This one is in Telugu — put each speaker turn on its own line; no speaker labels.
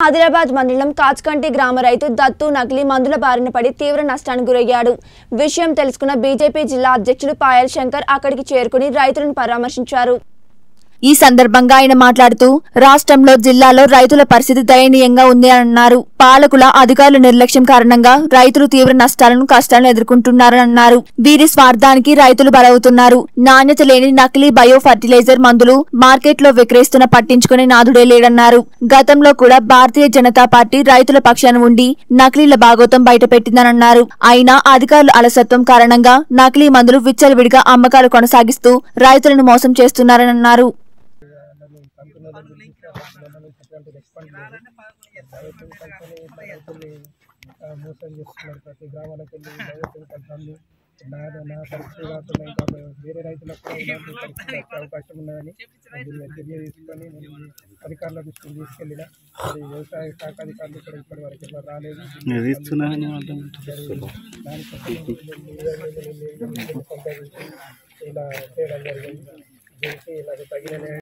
ఆదిలాబాద్ మండలం కాచ్కంటి గ్రామ రైతు దత్తు నకిలీ మందుల బారిన పడి తీవ్ర నష్టానికి గురయ్యాడు విషయం తెలుసుకున్న బీజేపీ జిల్లా అధ్యక్షుడు పాయల్ శంకర్ అక్కడికి చేరుకుని రైతులను పరామర్శించారు ఈ సందర్భంగా ఆయన మాట్లాడుతూ రాష్ట్రంలో జిల్లాలో రైతుల పరిస్థితి దయనీయంగా ఉంది అని అన్నారు పాలకుల అధికారుల నిర్లక్ష్యం కారణంగా రైతులు తీవ్ర నష్టాలను కష్టాలను ఎదుర్కొంటున్నారని అన్నారు వీరి స్వార్థానికి రైతులు బలవుతున్నారు నాణ్యత లేని నకిలీ బయో ఫర్టిలైజర్ మందులు మార్కెట్లో విక్రయిస్తున్న పట్టించుకునే నాదుడే లేడన్నారు గతంలో కూడా భారతీయ జనతా పార్టీ రైతుల పక్షాన ఉండి నకిలీల భాగోతం బయటపెట్టిందని అన్నారు అయినా అధికారుల అలసత్వం కారణంగా నకిలీ మందులు విచ్చలవిడిగా అమ్మకాలు కొనసాగిస్తూ రైతులను మోసం చేస్తున్నారని అన్నారు
రైతుల్ని ఆ, మోసం చేస్తున్నారు ప్రతి గ్రామాలకు వెళ్ళి బయోకెమికల్ మందు నా నా పరిస్థితి కాకుండా ఇంకా వేరే రైతులకు కూడా ఇలాంటి పరిస్థితి వచ్చే అవకాశం ఉన్నదని దీని మీద చర్య తీసుకొని నేను అధికారుల దృష్టికి తీసుకెళ్ళిన మరి వ్యవసాయ శాఖ అధికారులు కూడా ఇప్పటి వరకు ఎవరు రాలేదు దానికోసం ఇలా చేయడం జరిగింది దీనికి నాకు తగిన